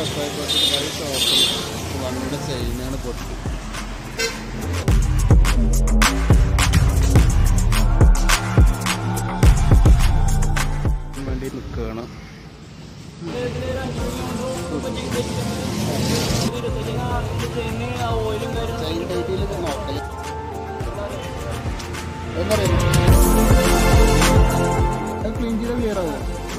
റഫായിക്കോട്ടെ ഷോപ്പിൽ വണ്ടിയുടെ ചെയിനാണ് പൊട്ടി വേണ്ടി നിൽക്കുകയാണ് ചെയിൻ ഡേറ്റിയിലൊക്കെ നോക്കൽ എന്താ ക്ലീൻ ചെയ്താൽ ക്ലിയർ ആവും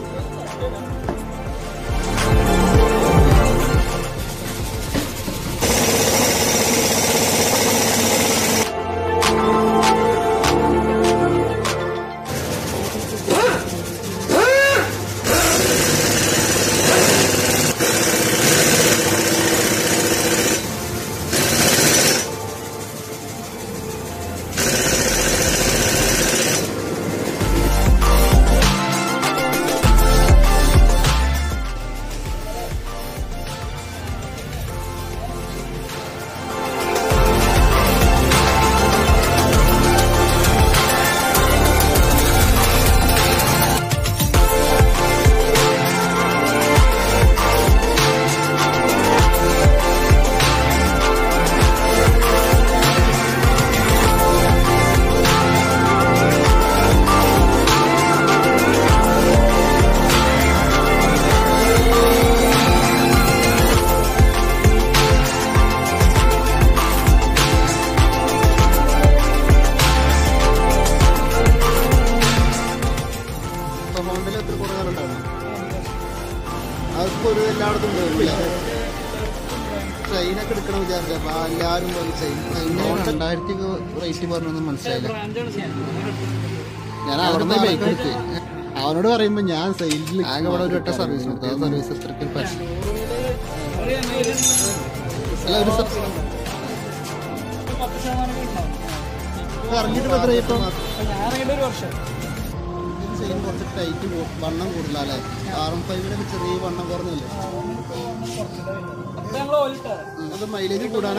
ഹോണ്ടയിൽ എത്ര കുറേ ഉണ്ടാവും അതിപ്പോ ഒരു എല്ലായിടത്തും ഉണ്ടാവില്ല ട്രെയിനൊക്കെ എടുക്കണം വിചാരിച്ച അപ്പൊ എല്ലാരും പോയി ചെയിൻ രണ്ടായിരത്തി റേറ്റ് പറഞ്ഞൊന്നും മനസ്സിലായില്ല ഞാൻ അവിടെ നിന്ന് ബൈക്ക് എടുത്ത് അവനോട് പറയുമ്പോ ഞാൻ സൈഡിൽ ആകെ അവിടെ ഒരു വട്ട സർവീസ് കൊടുത്തു ആ സർവീസ് എത്രയ്ക്ക് പൈസ അല്ല ഒരു സർ- ഇത് ഇറങ്ങിയിട്ട് ഇപ്പൊ എത്രയായി ഇപ്പൊ ചെയിൻ കുറച്ച് ടൈറ്റ് വണ്ണം കൂടുതലല്ലേ ആർ എം ഫൈവിനൊക്കെ ചെറിയ വണ്ണം കുറഞ്ഞല്ലേ അത് മൈലേജ് കൂടാനാ